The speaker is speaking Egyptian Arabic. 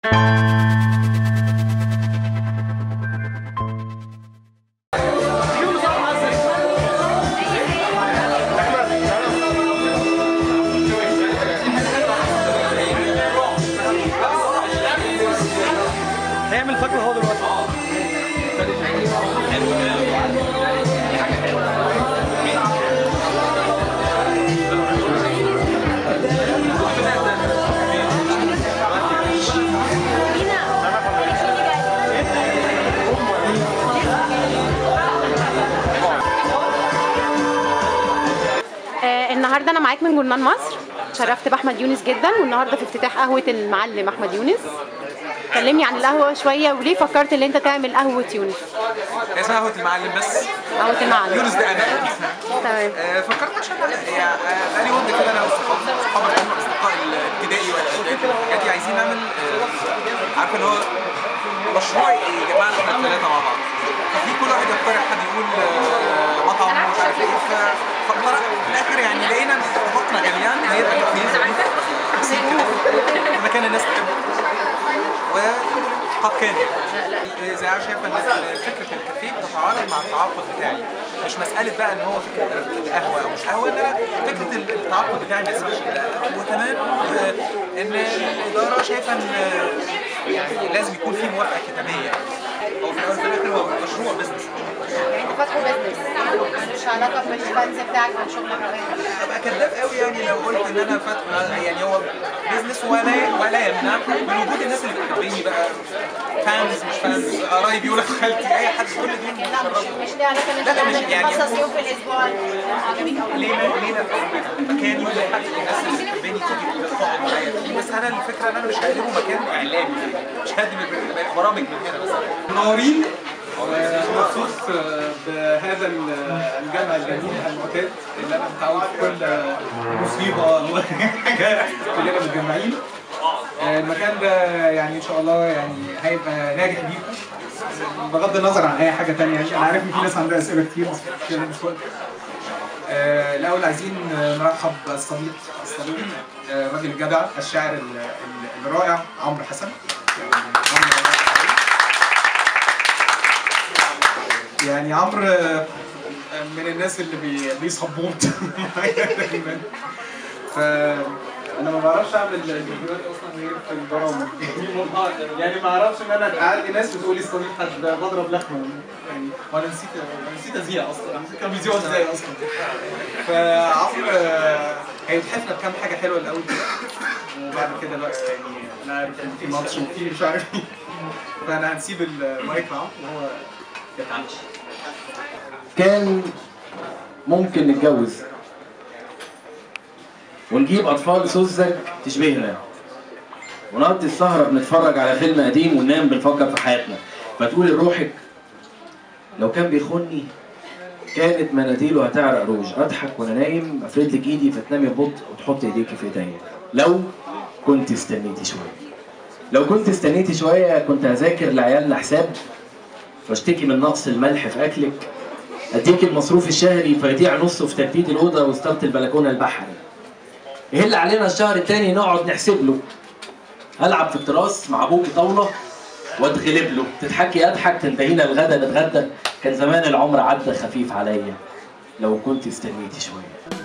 هيعمل فاكهه هو دلوقتي آه، النهارده انا معاك من جورنال مصر شرفت باحمد يونس جدا والنهارده في افتتاح قهوه المعلم احمد يونس كلمني عن القهوه شويه وليه فكرت ان انت تعمل قهوه يونس هي اسمها قهوة المعلم بس قهوه المعلم يونس ده انا تمام آه، فكرت عشان يعني آه، بقالي مده كده انا واصحابي اصحاب العلم اصدقاء الابتدائي والاعدادي والحاجات دي عايزين نعمل آه، عارف اللي هو مشروع يجمعنا احنا الثلاثه مع بعض ففي كل واحد يقترح حد يقول آه، مطعم مش عارف ايه ف- فاقترح في الاخر يعني لقينا اتفقنا جميعا ان هي تبقى كافيه ظريف بسيط كده في مكان الناس تحبه وقد كان يعني زي عارف شايفه ان فكره الكافيه بتتعارض مع التعاقد بتاعي مش مساله بقى ان هو فكره قهوه او مش قهوه ان انا فكره التعاقد بتاعي ما يسمحش بده وكمان آه، ان الاداره شايفه ان آه، يعني لازم يكون في موافقه كتابيه هو في الاول وفي الاخر هو مشروع بزنس يعني انت فاتحه بزنس مش علاقه بالفانز بتاعك عن شغلك ابقى كذاب قوي يعني لو قلت ان انا فاتح يعني هو بيزنس ولا ولا يمنع من وجود الناس اللي بتحبني بقى فانز مش فانز قرايبي ولاد خالتي اي حد كل دول لا بيشرفوا مش مش ليه علاقه ان انت لا، لا، مش تعمل يعني- تخصص يوم في الاسبوع عجبك او ليه ليه مكان يوم حد الناس اللي بتحبني تيجي تقعد معايا فيه بس انا الفكره ان انا مش هقلبه مكان اعلامي مش هقدم البر- برامج من هنا مثلا منورين مخصوص بهذا الجمع الجميل المعتاد اللي انا متعود في كل مصيبه وحاجه كلنا متجمعين المكان ده يعني ان شاء الله يعني هيبقى ناجح بيكم بغض النظر عن اي حاجه تانية يعني انا عارف ان في ناس عندها اسئله كتير بس كده مش وقت آه، الاول عايزين نرحب بالصديق الصديق آه، الراجل الجدع الشاعر ال- ال- الرائع عمرو حسن عمرو يعني عمرو آه، من الناس اللي بي بيصبوط دايما ف انا ما بعرفش اعمل الفيديوهات اصلا غير في البرامج يعني ما اعرفش ان انا اعدي ناس بتقول لي استضيف حد بضرب لحمه يعني وانا نسيت انا نسيت ازيع اصلا انا نسيت كانوا بيذيعوا ازاي اصلا فعمرو آه، هيتحفنا بكام حاجه حلوه الاول كده وبعد كده بقى يعني انا عارف ان في ماتش وفي مش عارف ايه فانا هنسيب المايك معاه وهو يتعلم كان ممكن نتجوز ونجيب اطفال سذج تشبهنا ونقضي السهرة بنتفرج على فيلم قديم وننام بنفكر في حياتنا فتقولي لروحك لو كان بيخوني كانت مناديله هتعرق روج اضحك وانا نايم افرد لك ايدي فتنامي ببطء وتحط ايديكي في ايديا لو كنت استنيتي شويه لو كنت استنيتي شويه كنت هذاكر لعيالنا حساب واشتكي من نقص الملح في اكلك اديك المصروف الشهري فيضيع نصه في تجديد الاوضه وستاره البلكونه البحري يهل علينا الشهر التاني نقعد نحسب له العب في التراس مع ابوكي طاوله واتغلب له تضحكي اضحك تنتهينا الغدا نتغدى كان زمان العمر عدى خفيف عليا لو كنت استنيتي شويه